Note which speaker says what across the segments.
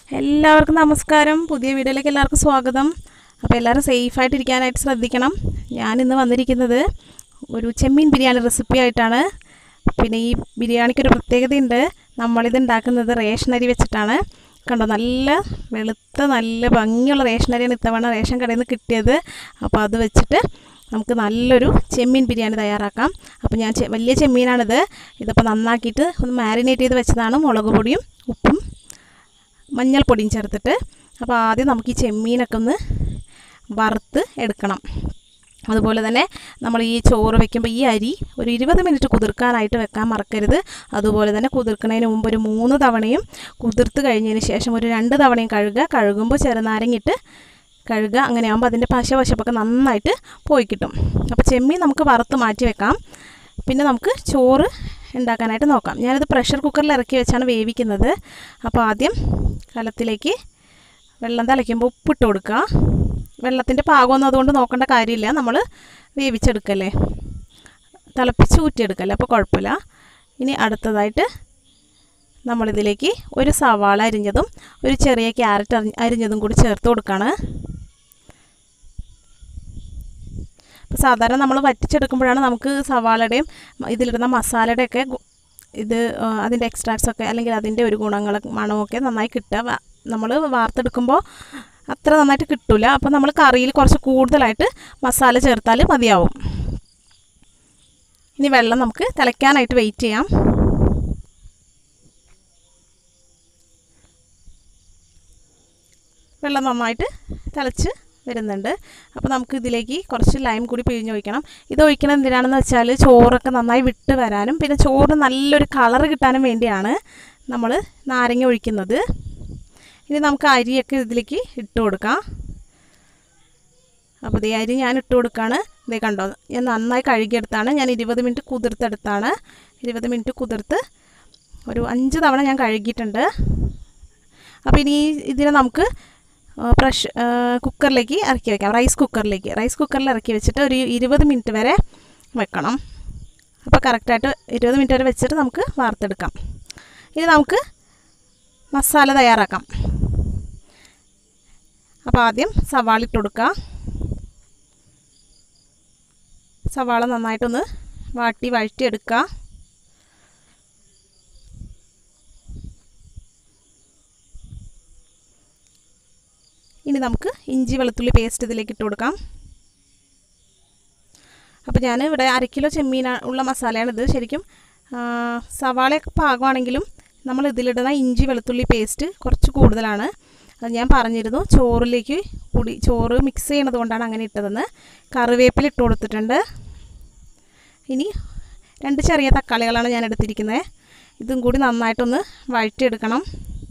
Speaker 1: എല്ലാവർക്കും നമസ്കാരം പുതിയ വീഡിയോയിലേക്ക് എല്ലാവർക്കും സ്വാഗതം അപ്പോൾ എല്ലാവരും സേഫായിട്ട് ഇരിക്കാനായിട്ട് ശ്രദ്ധിക്കണം ഞാനിന്ന് വന്നിരിക്കുന്നത് ഒരു ചെമ്മീൻ ബിരിയാണി റെസിപ്പി ആയിട്ടാണ് പിന്നെ ഈ ബിരിയാണിക്ക് ഒരു പ്രത്യേകതയുണ്ട് നമ്മളിത് ഉണ്ടാക്കുന്നത് റേഷൻ അരി വെച്ചിട്ടാണ് കണ്ടോ നല്ല വെളുത്ത നല്ല ഭംഗിയുള്ള റേഷൻ അരിയാണ് ഇത്തവണ റേഷൻ കടയിൽ നിന്ന് കിട്ടിയത് അപ്പോൾ അത് വെച്ചിട്ട് നമുക്ക് നല്ലൊരു ചെമ്മീൻ ബിരിയാണി തയ്യാറാക്കാം അപ്പോൾ ഞാൻ ചെ- വലിയ ചെമ്മീനാണിത് ഇതിപ്പോൾ നന്നാക്കിയിട്ട് ഒന്ന് മാരിനേറ്റ് ചെയ്ത് വെച്ചതാണ് മുളക് പൊടിയും ഉപ്പും മഞ്ഞൾപ്പൊടിയും ചേർത്തിട്ട് അപ്പോൾ ആദ്യം നമുക്ക് ഈ ചെമ്മീനൊക്കെ ഒന്ന് വറുത്ത് എടുക്കണം അതുപോലെ തന്നെ നമ്മൾ ഈ ചോറ് വെക്കുമ്പോൾ ഈ അരി ഒരു ഇരുപത് മിനിറ്റ് കുതിർക്കാനായിട്ട് വെക്കാൻ മറക്കരുത് അതുപോലെ തന്നെ കുതിർക്കുന്നതിന് മുമ്പ് ഒരു മൂന്ന് തവണയും കുതിർത്ത് കഴിഞ്ഞതിന് ശേഷം ഒരു രണ്ട് തവണയും കഴുകുക കഴുകുമ്പോൾ ചെറുനാരങ്ങിട്ട് കഴുകുക അങ്ങനെ ആകുമ്പോൾ അതിൻ്റെ പശ വശപ്പൊക്കെ നന്നായിട്ട് പോയി കിട്ടും അപ്പോൾ ചെമ്മീൻ നമുക്ക് വറുത്ത് മാറ്റി വെക്കാം പിന്നെ നമുക്ക് ചോറ് ഉണ്ടാക്കാനായിട്ട് നോക്കാം ഞാനിത് പ്രഷർ കുക്കറിൽ ഇറക്കി വെച്ചാണ് വേവിക്കുന്നത് അപ്പോൾ ആദ്യം കലത്തിലേക്ക് വെള്ളം തിളയ്ക്കുമ്പോൾ ഉപ്പിട്ട് കൊടുക്കുക വെള്ളത്തിൻ്റെ പാകമൊന്നും അതുകൊണ്ട് നോക്കേണ്ട കാര്യമില്ല നമ്മൾ വേവിച്ചെടുക്കല്ലേ തിളപ്പിച്ച് ഊറ്റിയെടുക്കല്ലേ അപ്പോൾ കുഴപ്പമില്ല ഇനി അടുത്തതായിട്ട് നമ്മളിതിലേക്ക് ഒരു സവാള അരിഞ്ഞതും ഒരു ചെറിയ ക്യാരറ്റ് അരി അരിഞ്ഞതും കൂടി ചേർത്ത് കൊടുക്കുകയാണ് അപ്പോൾ സാധാരണ നമ്മൾ വറ്റിച്ചെടുക്കുമ്പോഴാണ് നമുക്ക് സവാളയുടെയും ഇതിലിടുന്ന മസാലയുടെയൊക്കെ ഗു- ഇത് ആ, അതിൻ്റെ എക്സ്ട്രാക്ട്സ് ഒക്കെ അല്ലെങ്കിൽ അതിൻ്റെ ഒരു ഗുണങ്ങൾ മണമൊക്കെ നന്നായി കിട്ടുക നമ്മൾ വാർത്തെടുക്കുമ്പോൾ അത്ര നന്നായിട്ട് കിട്ടില്ല അപ്പോൾ നമ്മൾ കറിയിൽ കുറച്ച് കൂടുതലായിട്ട് മസാല ചേർത്താൽ മതിയാവും ഇനി വെള്ളം നമുക്ക് തിളയ്ക്കാനായിട്ട് വെയിറ്റ് ചെയ്യാം വെള്ളം നന്നായിട്ട് തിളച്ച് വരുന്നുണ്ട് അപ്പോൾ നമുക്ക് ഇതിലേക്ക് കുറച്ച് ലൈം കൂടി പിഴിഞ്ഞ് ഒഴിക്കണം ഇത് ഒഴിക്കണം എന്തിനാണെന്ന് വെച്ചാൽ ചോറൊക്കെ നന്നായി വിട്ട് വരാനും പിന്നെ ചോറ് നല്ലൊരു കളറ് കിട്ടാനും വേണ്ടിയാണ് നമ്മൾ നാരങ്ങ ഒഴിക്കുന്നത് ഇനി നമുക്ക് അരിയൊക്കെ ഇതിലേക്ക് ഇട്ട് കൊടുക്കാം അപ്പോൾ ഈ അരി ഞാൻ ഇട്ട് കൊടുക്കുകയാണ് ഇതേ കണ്ടോ ഞാൻ നന്നായി കഴുകിയെടുത്താണ് ഞാൻ ഇരുപത് മിനിറ്റ് കുതിർത്തെടുത്താണ് ഇരുപത് മിനിറ്റ് കുതിർത്ത് ഒരു അഞ്ച് തവണ ഞാൻ കഴുകിയിട്ടുണ്ട് അപ്പോൾ ഇനി ഇതിനെ നമുക്ക് പ്രഷ് കുക്കറിലേക്ക് ഇറക്കി വെക്കാം റൈസ് കുക്കറിലേക്ക് റൈസ് കുക്കറിൽ ഇറക്കി വെച്ചിട്ട് ഒരു ഇരുപത് മിനിറ്റ് വരെ വെക്കണം അപ്പോൾ കറക്റ്റായിട്ട് ഇരുപത് മിനിറ്റ് വരെ വെച്ചിട്ട് നമുക്ക് വാർത്തെടുക്കാം ഇനി നമുക്ക് മസാല തയ്യാറാക്കാം അപ്പോൾ ആദ്യം സവാള ഇട്ട് കൊടുക്കുക സവാള നന്നായിട്ടൊന്ന് വാട്ടി വഴറ്റിയെടുക്കുക ഇനി നമുക്ക് ഇഞ്ചി വെളുത്തുള്ളി പേസ്റ്റ് ഇതിലേക്ക് ഇട്ട് കൊടുക്കാം അപ്പോൾ ഞാൻ ഇവിടെ അര കിലോ ചെമ്മീൻ ഉള്ള മസാലയാണിത് ശരിക്കും ആ, സവാളയൊക്കെ പാകമാണെങ്കിലും നമ്മൾ ഇതിലിടുന്ന ഇഞ്ചി വെളുത്തുള്ളി പേസ്റ്റ് കുറച്ച് കൂടുതലാണ് അത് ഞാൻ പറഞ്ഞിരുന്നു ചോറിലേക്ക് കൂടി ചോറ് മിക്സ് ചെയ്യണത് കൊണ്ടാണ് അങ്ങനെ ഇട്ടതെന്ന് കറിവേപ്പില ഇട്ട് കൊടുത്തിട്ടുണ്ട് ഇനി രണ്ട് ചെറിയ തക്കാളികളാണ് ഞാൻ എടുത്തിരിക്കുന്നത് ഇതും കൂടി നന്നായിട്ടൊന്ന് വഴറ്റിയെടുക്കണം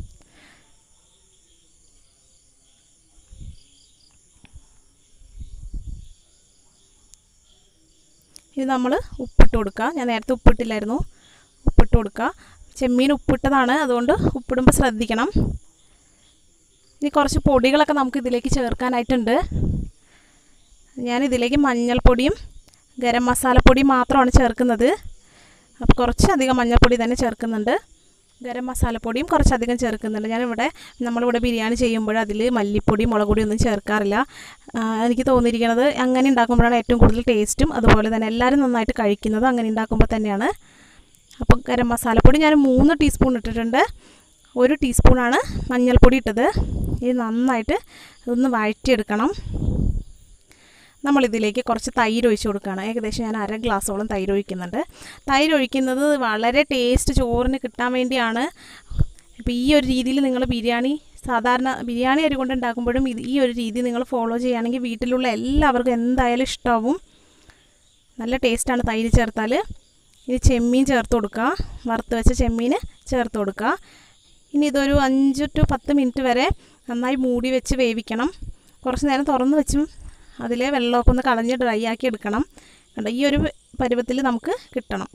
Speaker 1: ഇത് നമ്മൾ ഉപ്പിട്ട് കൊടുക്കുക ഞാൻ നേരത്തെ ഉപ്പിട്ടില്ലായിരുന്നു ഉപ്പിട്ട് കൊടുക്കുക ചെമ്മീൻ ഉപ്പിട്ടതാണ് അതുകൊണ്ട് ഉപ്പിടുമ്പോൾ ശ്രദ്ധിക്കണം ഇനി കുറച്ച് പൊടികളൊക്കെ നമുക്ക് ഇതിലേക്ക് ചേർക്കാനായിട്ടുണ്ട് ഞാൻ ഇതിലേക്ക് മഞ്ഞൾപ്പൊടിയും ഗരം മസാലപ്പൊടിയും മാത്രമാണ് ചേർക്കുന്നത് അപ്പോൾ കുറച്ചധികം മഞ്ഞൾപ്പൊടി തന്നെ ചേർക്കുന്നുണ്ട് ഗരം മസാലപ്പൊടിയും കുറച്ചധികം ചേർക്കുന്നുണ്ട് ഞാനിവിടെ നമ്മളിവിടെ ബിരിയാണി ചെയ്യുമ്പോൾ അതിൽ മല്ലിപ്പൊടി മുളക് പൊടി ഒന്നും ചേർക്കാറില്ല ആ, എനിക്ക് തോന്നിയിരിക്കുന്നത് അങ്ങനെ ഉണ്ടാക്കുമ്പോഴാണ് ഏറ്റവും കൂടുതൽ ടേസ്റ്റും അതുപോലെ തന്നെ എല്ലാവരും നന്നായിട്ട് കഴിക്കുന്നത് അങ്ങനെ ഉണ്ടാക്കുമ്പോൾ തന്നെയാണ് അപ്പോൾ ഗരം മസാലപ്പൊടി ഞാൻ മൂന്ന് ടീസ്പൂൺ ഇട്ടിട്ടുണ്ട് ഒരു ടീസ്പൂണാണ് മഞ്ഞൾപ്പൊടി ഇട്ടത് ഇത് നന്നായിട്ട് ഒന്ന് വഴറ്റിയെടുക്കണം നമ്മളിതിലേക്ക് കുറച്ച് തൈര് ഒഴിച്ച് കൊടുക്കുകയാണ് ഏകദേശം ഞാൻ അര ഗ്ലാസോളം തൈര് ഒഴിക്കുന്നുണ്ട് തൈര് ഒഴിക്കുന്നത് വളരെ ടേസ്റ്റ് ചോറിന് കിട്ടാൻ വേണ്ടിയാണ് ഇപ്പോൾ ഈ ഒരു രീതിയിൽ നിങ്ങൾ ബിരിയാണി സാധാരണ ബിരിയാണി അരി കൊണ്ട് ഉണ്ടാക്കുമ്പോഴും ഇത് ഈ ഒരു രീതി നിങ്ങൾ ഫോളോ ചെയ്യുകയാണെങ്കിൽ വീട്ടിലുള്ള എല്ലാവർക്കും എന്തായാലും ഇഷ്ടമാവും നല്ല ടേസ്റ്റാണ് തൈര് ചേർത്താൽ ഇനി ചെമ്മീൻ ചേർത്ത് കൊടുക്കുക വറുത്ത് വെച്ച ചെമ്മീൻ ചേർത്ത് കൊടുക്കുക ഇനി ഇതൊരു അഞ്ച് ടു പത്ത് മിനിറ്റ് വരെ നന്നായി മൂടി വെച്ച് വേവിക്കണം കുറച്ച് നേരം തുറന്ന് വെച്ചും അതിലെ വെള്ളമൊക്കെ ഒന്ന് കളഞ്ഞ് ഡ്രൈ ആക്കി എടുക്കണം കണ്ടോ ഈ ഒരു പരുവത്തിൽ നമുക്ക് കിട്ടണം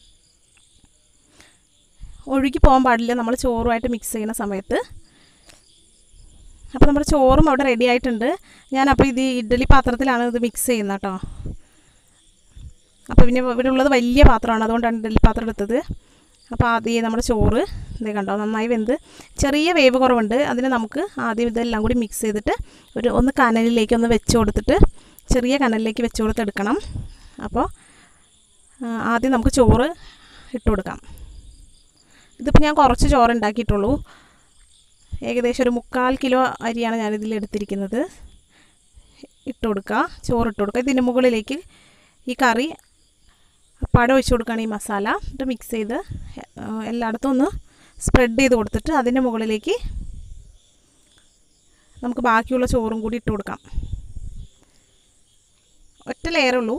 Speaker 1: ഒഴുകി പോകാൻ പാടില്ല നമ്മൾ ചോറുമായിട്ട് മിക്സ് ചെയ്യുന്ന സമയത്ത് അപ്പോൾ നമ്മുടെ ചോറും അവിടെ റെഡി ആയിട്ടുണ്ട് ഞാനപ്പോൾ ഇത് ഇഡ്ഡലി പാത്രത്തിലാണ് ഇത് മിക്സ് ചെയ്യുന്നത് കേട്ടോ അപ്പോൾ പിന്നെ ഇവിടെ ഉള്ളത് വലിയ പാത്രമാണ് അതുകൊണ്ടാണ് ഇഡ്ഡലി പാത്രം എടുത്തത് അപ്പോൾ ആദ്യം നമ്മുടെ ചോറ് ഇത് കണ്ടോ നന്നായി വെന്ത് ചെറിയ വേവ് കുറവുണ്ട് അതിന് നമുക്ക് ആദ്യം ഇതെല്ലാം കൂടി മിക്സ് ചെയ്തിട്ട് ഒരു ഒന്ന് കനലിലേക്ക് ഒന്ന് വെച്ച് കൊടുത്തിട്ട് ചെറിയ കനലിലേക്ക് വെച്ച് കൊടുത്തെടുക്കണം അപ്പോൾ ആ, ആദ്യം നമുക്ക് ചോറ് ഇട്ട് കൊടുക്കാം ഇതിപ്പോൾ ഞാൻ കുറച്ച് ചോറ് ഉണ്ടാക്കിയിട്ടുള്ളൂ ഏകദേശം ഒരു മുക്കാൽ കിലോ അരിയാണ് ഞാനിതിൽ എടുത്തിരിക്കുന്നത് ഇട്ട് കൊടുക്കുക ചോറ് ഇട്ട് കൊടുക്കുക ഇതിന് മുകളിലേക്ക് ഈ കറി പടം ഒഴിച്ച് കൊടുക്കുകയാണ് ഈ മസാല എന്നിട്ട് മിക്സ് ചെയ്ത് ആ, എല്ലായിടത്തും ഒന്ന് സ്പ്രെഡ് ചെയ്ത് കൊടുത്തിട്ട് അതിൻ്റെ മുകളിലേക്ക് നമുക്ക് ബാക്കിയുള്ള ചോറും കൂടി ഇട്ട് കൊടുക്കാം ഒറ്റ ലെയർ ഉള്ളൂ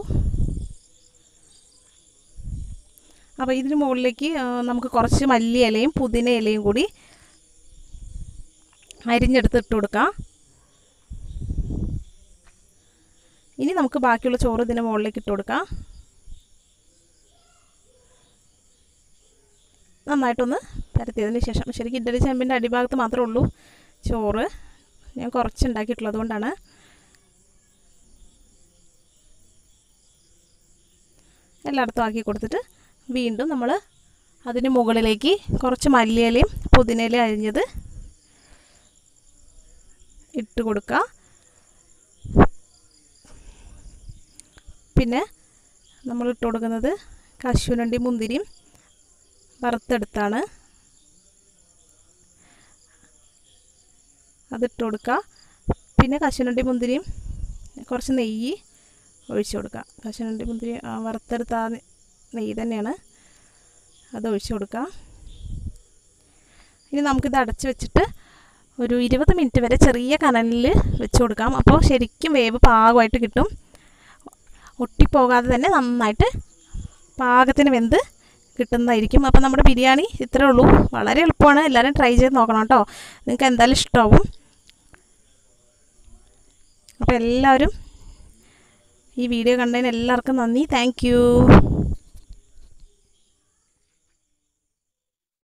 Speaker 1: അപ്പോൾ ഇതിന് മുകളിലേക്ക് ആ, നമുക്ക് കുറച്ച് മല്ലി ഇലയും പുതിന ഇലയും കൂടി അരിഞ്ഞെടുത്ത് ഇട്ട് കൊടുക്കാം ഇനി നമുക്ക് ബാക്കിയുള്ള ചോറ് ഇതിൻ്റെ മുകളിലേക്ക് ഇട്ട് കൊടുക്കാം നന്നായിട്ടൊന്ന് പരത്തിയതിന് ശേഷം ശരിക്കും ഇഡ്ഡലി ചെമ്പിൻ്റെ അടിഭാഗത്ത് മാത്രമേ ഉള്ളൂ ചോറ് ഞാൻ കുറച്ച് ഉണ്ടാക്കിയിട്ടുള്ളത് കൊണ്ടാണ് എല്ലായിടത്തും ആക്കി കൊടുത്തിട്ട് വീണ്ടും നമ്മൾ അതിന് മുകളിലേക്ക് കുറച്ച് മല്ലിയിലയും പുതിനയിലയും അരിഞ്ഞത് ഇട്ട് കൊടുക്കുക പിന്നെ നമ്മൾ ഇട്ട് കൊടുക്കുന്നത് കശുവണ്ടി മുന്തിരിയും വറുത്തെടുത്താണ് അതിട്ട് കൊടുക്കുക പിന്നെ കശുവണ്ടി മുന്തിരിയും കുറച്ച് നെയ്യ് ഒഴിച്ച് കൊടുക്കുക കശുവണ്ടി മുന്തിരി ആ, വറുത്തെടുത്ത ആ നെ- നെയ്യ് തന്നെയാണ് അത് ഒഴിച്ച് കൊടുക്കുക ഇനി നമുക്കിത് അടച്ച് വെച്ചിട്ട് ഒരു ഇരുപത് മിനിറ്റ് വരെ ചെറിയ കനലിൽ വെച്ച് കൊടുക്കാം അപ്പോൾ ശരിക്കും വേവ് പാകമായിട്ട് കിട്ടും ഒട്ടിപ്പോകാതെ തന്നെ നന്നായിട്ട് പാകത്തിന് വെന്ത് കിട്ടുന്നതായിരിക്കും അപ്പോൾ നമ്മുടെ ബിരിയാണി ഇത്രേ ഉള്ളൂ വളരെ എളുപ്പമാണ് എല്ലാവരും ട്രൈ ചെയ്ത് നോക്കണം കേട്ടോ നിങ്ങൾക്ക് എന്തായാലും ഇഷ്ടമാവും അപ്പോൾ എല്ലാവരും ഈ വീഡിയോ കണ്ടതിന് എല്ലാവർക്കും നന്ദി താങ്ക്